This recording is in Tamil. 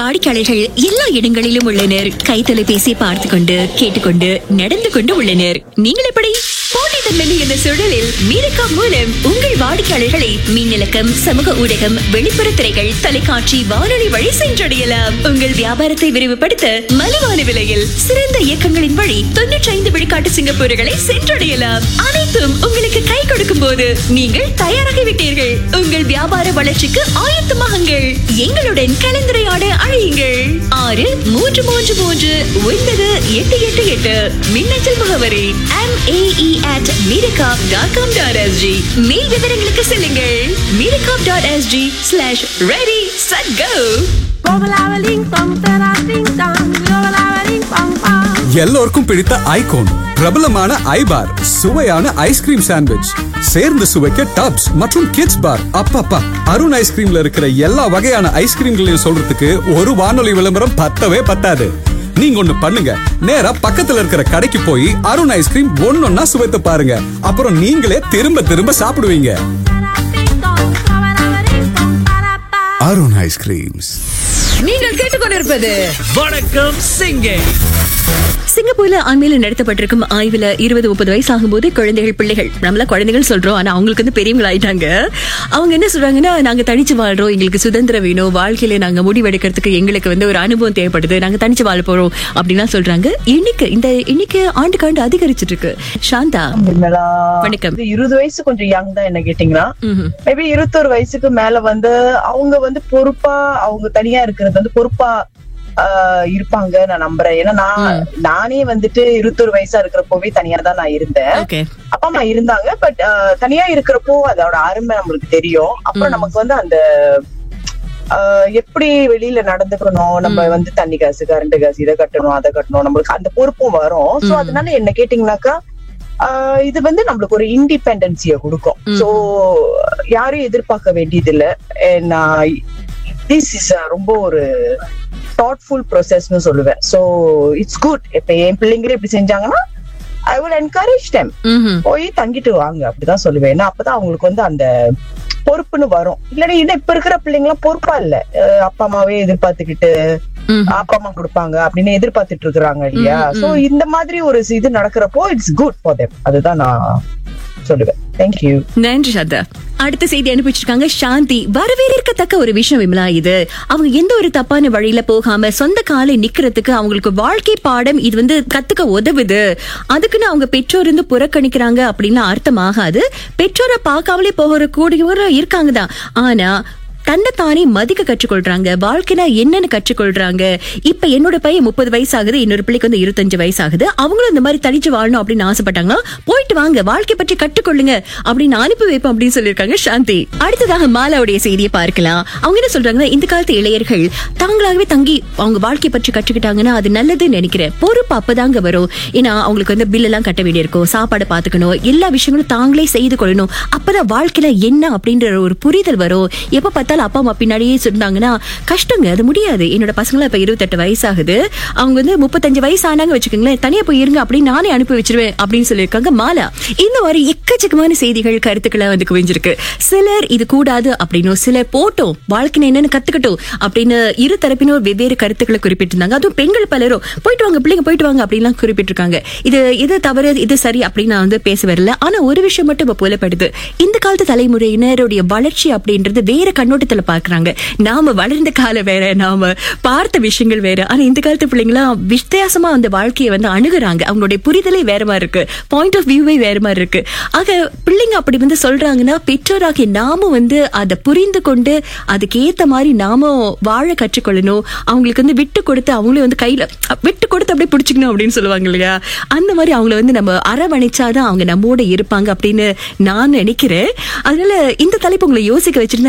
வாடிக்கையாளர்கள் எல்லா இடங்களிலும் உள்ளனர் கை தொலைபேசி பார்த்து கொண்டு கேட்டுக்கொண்டு நடந்து கொண்டு உள்ளனர் நீங்கள் எப்படி போட்டித்தன்மை இந்த சூழலில் மீரக்கா மூலம் உங்கள் வாடிக்கையாளர்களை மின்னலக்கம் சமூக ஊடகம் வெளிப்புற திரைகள் தொலைக்காட்சி வானொலி வழி சென்றடையலாம் உங்கள் வியாபாரத்தை விரிவுபடுத்த மலிவான விலையில் சிறந்த இயக்கங்களின் வழி தொன்னூற்றி ஐந்து விழுக்காட்டு சிங்கப்பூர்களை சென்றடையலாம் அனைத்தும் உங்களுக்கு கை கொடுக்கும் போது நீங்கள் தயாராகிவிட்டீர்கள் உங்கள் வியாபார வளர்ச்சிக்கு ஆயத்தமாகுங்கள் எங்களுடன் கலந்துரையாட அழையுங்கள் ஆறு மூன்று மூன்று மூன்று ஒன்பது எட்டு எட்டு எட்டு மின்னஞ்சல் முகவரி M AE at Meerakap dot com dot SG மேல் விவரங்களுக்கு செல்லுங்கள் Meerakap dot SG slash ready set go எல்லோருக்கும் பிடித்த ஐகோன் பிரபலமான ஐபார் சுவையான ஐஸ்கிரீம் சாண்ட்விச் சேர்ந்து சுவைக்க டப்ஸ் மற்றும் கிட்ஸ் பார் அப்பப்பா அருண் ஐஸ்கிரீம்ல இருக்கிற எல்லா வகையான ஐஸ்கிரீம்களையும் சொல்றதுக்கு ஒரு வானொலி விளம்பரம் பத்தவே பத்தாது நீங்க ஒண்ணு பண்ணுங்க நேரா பக்கத்துல இருக்கிற கடைக்கு போய் அருண் ஐஸ்கிரீம் ஒன்னொன்னா சுவைத்து பாருங்க அப்புறம் நீங்களே திரும்ப திரும்ப சாப்பிடுவீங்க அருண் ஐஸ்கிரீம்ஸ் நீங்கள் கேட்டுக்கொண்டிருப்பது வணக்கம் சிங்கே சிங்கப்பூர்ல அண்மையில நடத்தப்பட்டிருக்கும் ஆய்வுல இருபது முப்பது வயசு ஆகும்போது குழந்தைகள் பிள்ளைகள் நம்மள குழந்தைகள் சொல்றோம் ஆனா அவங்களுக்கு வந்து பெரியவங்க ஆயிட்டாங்க அவங்க என்ன சொல்றாங்கன்னா நாங்க தனிச்சு வாழ்றோம் எங்களுக்கு சுதந்திரம் வேணும் வாழ்க்கையில நாங்க முடிவெடுக்கிறதுக்கு எங்களுக்கு வந்து ஒரு அனுபவம் தேவைப்படுது நாங்க தனிச்சு வாழ போறோம் அப்படின்லாம் சொல்றாங்க எண்ணிக்கை இந்த எண்ணிக்கை ஆண்டுக்கு ஆண்டு அதிகரிச்சிட்டு இருக்கு சாந்தா வணக்கம். இது இருபது வயசு கொஞ்சம் யங் தான் என்ன கேட்டீங்கன்னா ம்ஹும். மேபி இருபத்தொரு வயசுக்கு மேல வந்து அவங்க வந்து பொறுப்பா அவங்க தனியா இருக்கிறது வந்து பொறுப்பா ஆஹ் இருப்பாங்க நான் நம்புறேன் ஏன்னா நான் நானே வந்துட்டு இருபத்தொரு வயசா இருக்கிறப்போவே தனியா தான் நான் இருந்தேன் ஓகே அப்பா அம்மா இருந்தாங்க பட் தனியா இருக்கிறப்போ அதோட அருமை நம்மளுக்கு தெரியும் அப்புறம் நமக்கு வந்து அந்த ஆஹ் எப்படி வெளியில நடந்துக்கணும் நம்ம வந்து தண்ணி காசு கரண்ட் காசு இதை கட்டணும் அதை கட்டணும் நம்மளுக்கு அந்த பொறுப்பும் வரும் சோ அதனால என்ன கேட்டீங்கன்னாக்கா ஆஹ் இது வந்து நம்மளுக்கு ஒரு இண்டிபெண்டன்சிய கொடுக்கும் சோ யாரையும் எதிர்பார்க்க வேண்டியது இல்ல திஸ் இஸ் ரொம்ப ஒரு தாட்ஃபுல் ப்ரோசஸ்னு சொல்லுவேன் சோ இட்ஸ் குட் இப்ப என் பிள்ளைங்களே இப்படி செஞ்சாங்கன்னா ஐ வில் என்கரேஜ் டெம் ம்ஹும். போய் தங்கிட்டு வாங்க அப்படிதான் சொல்லுவேன் ஏன்னா அப்பதான் அவங்களுக்கு வந்து அந்த பொறுப்புன்னு வரும் இல்லைன்னா இன்னும் இப்ப இருக்கிற பிள்ளைங்க எல்லாம் பொறுப்பா இல்ல அஹ் அப்பா அம்மாவே எதிர்பார்த்துக்கிட்டு ம்ஹும். அப்பா அம்மா கொடுப்பாங்க அப்படின்னு எதிர்பார்த்துட்டு இருக்கிறாங்க இல்லையா சோ இந்த மாதிரி ஒரு இது நடக்கிறப்போ இட்ஸ் குட் ஃபார் தெம் அதுதான் நான் சொல்லுவேன் தேங்க்யூ நன்றி சாந்தா அடுத்த செய்தி அனுப்பிச்சிருக்காங்க சாந்தி வரவேற்கத்தக்க ஒரு விஷயம் விமலா இது அவங்க எந்த ஒரு தப்பான வழியில போகாம சொந்த காலை நிக்கிறதுக்கு அவங்களுக்கு வாழ்க்கை பாடம் இது வந்து கத்துக்க உதவுது அதுக்குன்னு அவங்க பெற்றோர் இருந்து புறக்கணிக்கிறாங்க அப்படின்னு அர்த்தமாகாது பெற்றோரை பார்க்காமலே போகிற கூடியவரும் இருக்காங்க தான் ஆனா தன்னைத்தானே மதிக்க கற்றுக்கொள்றாங்க வாழ்க்கைனா என்னன்னு கற்றுக்கொள்றாங்க இப்ப என்னோட பையன் முப்பது வயசு ஆகுது இன்னொரு பிள்ளைக்கு வந்து இருபத்தஞ்சு வயசு ஆகுது அவங்களும் இந்த மாதிரி தனிச்சு வாழணும் அப்படின்னு ஆசைப்பட்டாங்கன்னா போயிட்டு வாங்க வாழ்க்கை பற்றி கற்றுக்கொள்ளுங்க அப்படின்னு அனுப்பி வைப்போம் அப்படின்னு சொல்லியிருக்காங்க சாந்தி அடுத்ததாக மாலாவுடைய செய்தியை பார்க்கலாம் அவங்க என்ன சொல்றாங்கன்னா இந்த காலத்து இளையர்கள் தாங்களாகவே தங்கி அவங்க வாழ்க்கை பற்றி கற்றுக்கிட்டாங்கன்னா அது நல்லதுன்னு நினைக்கிறேன் பொறுப்பு அப்பதாங்க வரும் ஏன்னா அவங்களுக்கு வந்து பில் எல்லாம் கட்ட வேண்டியிருக்கும் சாப்பாடு பாத்துக்கணும் எல்லா விஷயங்களும் தாங்களே செய்து கொள்ளணும் அப்பதான் வாழ்க்கையில என்ன அப்படின்ற ஒரு புரிதல் வரும் எப்ப பார்த்தாலும் அப்பா அம்மா பின்னாடியே சொன்னாங்கன்னா கஷ்டங்க அது முடியாது என்னோட பசங்கள இப்ப இருபத்தெட்டு வயசாகுது அவங்க வந்து முப்பத்தஞ்சு வயசு ஆனாங்க வச்சுக்கோங்களேன் தனியா போய் இருங்க அப்படின்னு நானே அனுப்பி வச்சிருவேன் அப்படின்னு சொல்லியிருக்காங்க மாலா இந்த மாதிரி எக்கச்சக்கமான செய்திகள் கருத்துக்களை வந்து குவிஞ்சிருக்கு சிலர் இது கூடாது அப்படின்னும் சிலர் போட்டோம் வாழ்க்கையில என்னன்னு கத்துக்கட்டும் அப்படின்னு இரு தரப்பினர் வெவ்வேறு கருத்துக்களை குறிப்பிட்டிருந்தாங்க அதுவும் பெண்கள் பலரும் போயிட்டு வாங்க பிள்ளைங்க போயிட்டு வாங்க அப்படின்லாம் குறிப்பிட்டிருக்காங்க இது இது தவறு இது சரி அப்படின்னு நான் வந்து பேச வரல ஆனா ஒரு விஷயம் மட்டும் இப்ப புலப்படுது இந்த காலத்து தலைமுறையினருடைய வளர்ச்சி அப்படின்றது வேற கண்ணோட்டத்துல பாக்குறாங்க நாம வளர்ந்த காலம் வேற நாம பார்த்த விஷயங்கள் வேற ஆனா இந்த காலத்து பிள்ளைங்களாம் வித்தியாசமா அந்த வாழ்க்கையை வந்து அணுகுறாங்க அவங்களுடைய புரிதலே வேற மாதிரி இருக்கு பாயிண்ட் ஆஃப் வியூவே வேற மாதிரி இருக்கு ஆக பிள்ளைங்க அப்படி வந்து சொல்றாங்கன்னா பெற்றோராகிய நாம வந்து அதை புரிந்து கொண்டு அதுக்கு ஏத்த மாதிரி நாம வாழ கற்றுக்கொள்ளணும் அவங்களுக்கு வந்து விட்டு கொடுத்து அவங்களே வந்து கையில விட்டு கொடுத்து அப்படியே பிடிச்சிக்கணும் அப்படின்னு சொல்லுவாங்க இல்லையா அந்த மாதிரி அவங்கள வந்து நம்ம அரவணைச்சாதான் அவங்க நம்மோட இருப்பாங்க அப்படின்னு நான் நினைக்கிறேன் அதனால இந்த தலைப்பு உங்களை யோசிக்க வச்சிருந்தா